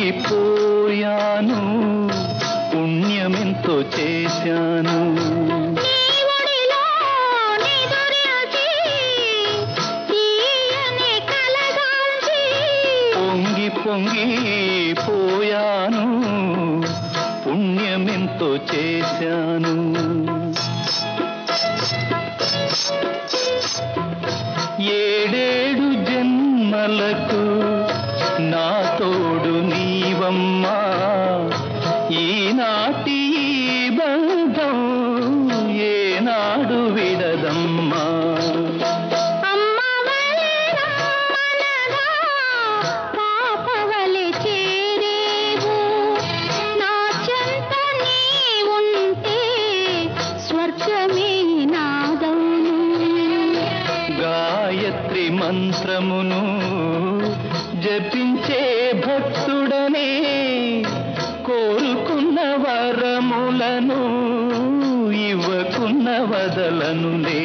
పోయాను పుణ్యమెంతో చేశాను నీ ఒడిలో నిదురించి తీయని కలగాల్చి పొంగి పొంగి పోయాను పుణ్యమెంతో చేశాను ఏడేడు జన్మలకు నా తోడు నీవమ్మా ఈనాటి ఈ బంధం ఏనాడు విడదమ్మా అమ్మ వలె రమ్మనగా పాప వలె చేరేవు నా చెంత నీ ఉంటే స్వర్గమే నాదౌను గాయత్రి మంత్రమును జపించే భక్తుడనే కోరుకున్న వరములను ఇవ్వకున్న వదలనులే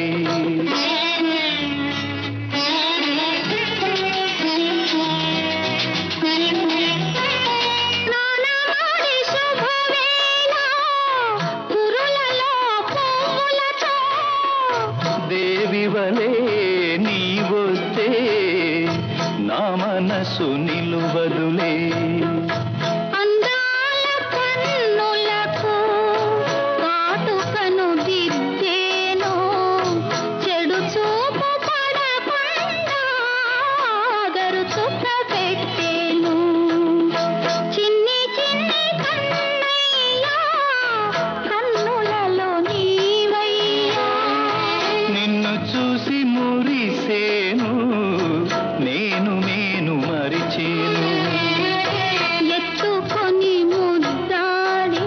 నానవాడి శుభవేళ కురులలో పువ్వులతో దేవి వలే నీవొస్తే నా మనసు నిలువదులే అందాల కన్నులకు కాటుకను దిద్దేను చెడు చూపు పడకుండా ఆదరు చుక్క పెట్టేను చిన్ని చిన్ని కన్నయ్యా కన్నులలో నీవయ్యా నిన్ను చూసి మురిసేను నేను నేను మరిచేను ఎత్తుకొని ముద్దాడి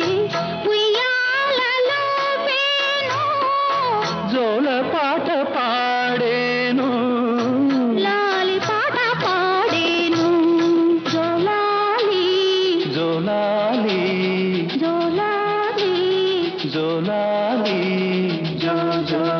ఉయ్యాలలో వేను జోల పాట పాడేను లాలి పాట పాడేను జోలాలి జోలాలి జోలాలి జోలాలి జో జో